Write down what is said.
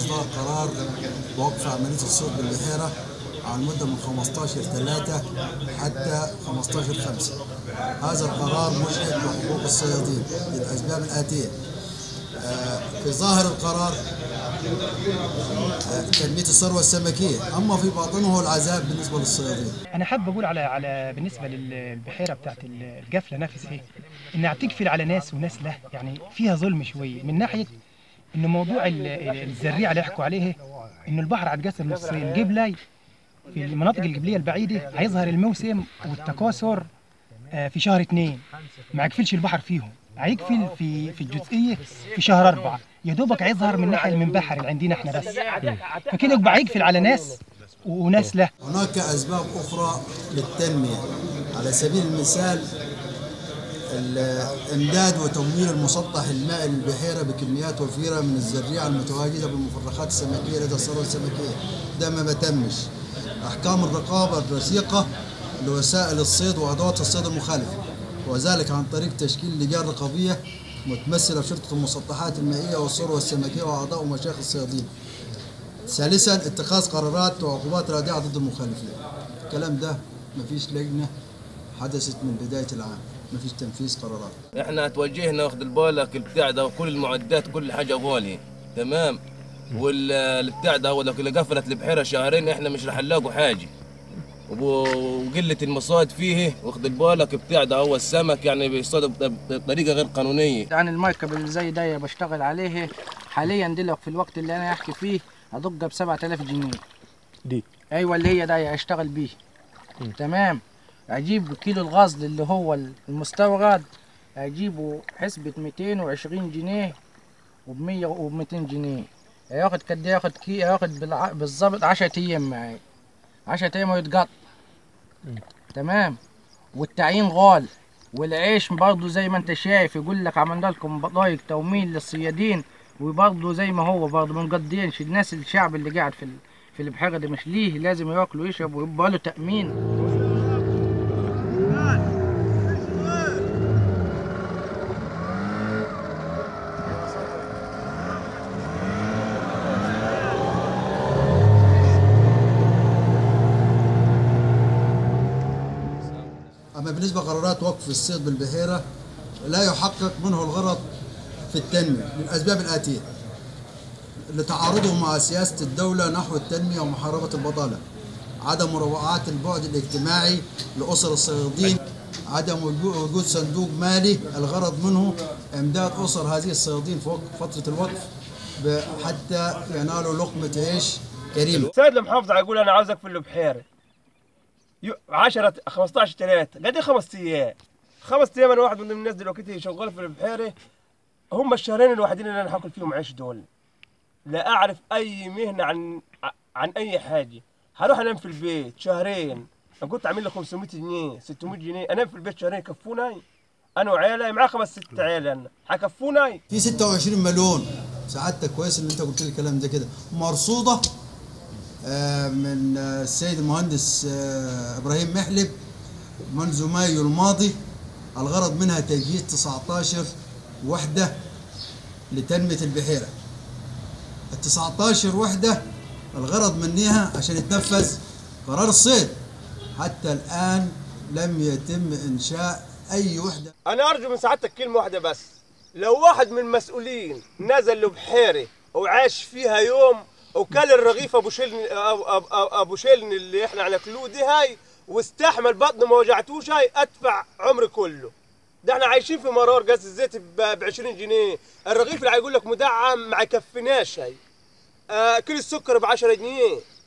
إصدار قرار بوقف عملية الصيد بالبحيرة على المدة من 15 3 حتى 15 5 هذا القرار مجهد بحقوق الصيادين للأسباب الآتية آه، في ظاهر القرار آه، تنمية الثروة السمكية أما في باطنه هو العذاب بالنسبة للصيادين انا حابب اقول على على بالنسبه للبحيره بتاعت القفله نفسها انها بتقفل على ناس وناس لا يعني فيها ظلم شويه من ناحيه انه موضوع ال- ال- الزريعه اللي يحكوا عليه انه البحر هتقسم نصين قبلي في المناطق القبليه البعيده هيظهر الموسم والتكاثر آه، في شهر اثنين ما يقفلش البحر فيهم هيقفل في في الجزئيه في شهر أربعة يا دوبك هيظهر من ناحيه المنبحر اللي عندنا احنا بس فكده يبقى هيقفل على ناس وناس لا هناك أسباب أخرى للتنمية على سبيل المثال الإمداد وتمويل المسطح المائي للبحيرة بكميات وفيرة من الزريعة المتواجدة بالمفرخات السمكية لدى الثروة السمكية ده ما بتمش أحكام الرقابة الرسيقة لوسائل الصيد وأدوات الصيد المخالفة وذلك عن طريق تشكيل لجان رقابية متمثلة في شرطة المسطحات المائية والثروة السمكية وأعضاء ومشايخ الصيادين ثالثا اتخاذ قرارات وعقوبات رادعه ضد المخالفين الكلام ده مفيش لجنه حدثت من بدايه العام مفيش تنفيذ قرارات احنا توجهنا واخد بالك البتاع ده وكل المعدات كل حاجه غاليه تمام والبتاع ده هو لو اللي قفلت البحيره شهرين احنا مش رح نلاقوا حاجه وب- وقله المصاد فيه واخد بالك بتاع ده هو السمك يعني بيصطاد بط- بطريقه غير قانونيه عن المركب اللي زي ده بشتغل عليه حاليا دلوقتي في الوقت اللي انا احكي فيه هدقها ب 7000 جنيه دي ايوه اللي هي ده اشتغل بيه تمام اجيب كيلو الغزل اللي هو المستورد اجيبه حسبة 220 جنيه وب 100 وب 200 جنيه هياخد قد ايه ياخد كي ياخد بالع- بالظبط 10 ايام معايا 10 ايام ويتقط تمام والتعيين غال والعيش برضه زي ما انت شايف يقول لك عملنا لكم بضايق تومين للصيادين وبرضه زي ما هو برضه ما مقضينش الناس الشعب اللي قاعد في ال- في البحيره دي مش ليه لازم ياكل ويشرب ويبقى له تامين اما بالنسبه لقرارات وقف الصيد بالبحيره لا يحقق منه الغرض في التنميه للاسباب الاتيه لتعارضه مع سياسه الدوله نحو التنميه ومحاربه البطاله عدم مراعاه البعد الاجتماعي لاسر الصيادين عدم وجو- وجود صندوق مالي الغرض منه امداد اسر هذه الصيادين في وقت- فتره الوقف ب- حتى ينالوا لقمه عيش كريمه سيد المحافظ يقول انا عاوزك في البحيره 10 15 3 قاعدين خمس ايام خمس ايام انا واحد من الناس دلوقتي شغال في البحيره هم الشهرين الوحيدين اللي انا هاكل فيهم عيش دول لا اعرف اي مهنه عن عن اي حاجه هروح انام في البيت شهرين انا كنت عامل لي 500 جنيه 600 جنيه انام في البيت شهرين يكفوناي انا وعيالي معايا خمس ست عيال انا هيكفوناي في 26 مليون سعادتك كويس ان انت قلت لي الكلام ده كده مرصوده آه، من آه، السيد المهندس آه، ابراهيم محلب منذ مايو الماضي الغرض منها تجهيز 19 وحده لتنميه البحيره ال 19 وحده الغرض منها عشان يتنفذ قرار الصيد حتى الان لم يتم انشاء اي وحده انا ارجو من سعادتك كلمه واحده بس لو واحد من المسؤولين نزل له بحيره وعاش فيها يوم وكل الرغيف ابو شيلن أبو, أبو, ابو شيلن اللي احنا هناكلوه دي هاي واستحمل بطنه ما وجعتوش هاي ادفع عمري كله ده احنا عايشين في مرار قاس الزيت ب 20 جنيه الرغيف اللي هيقول لك مدعم ما يكفيناش هاي آه كيلو السكر ب 10 جنيه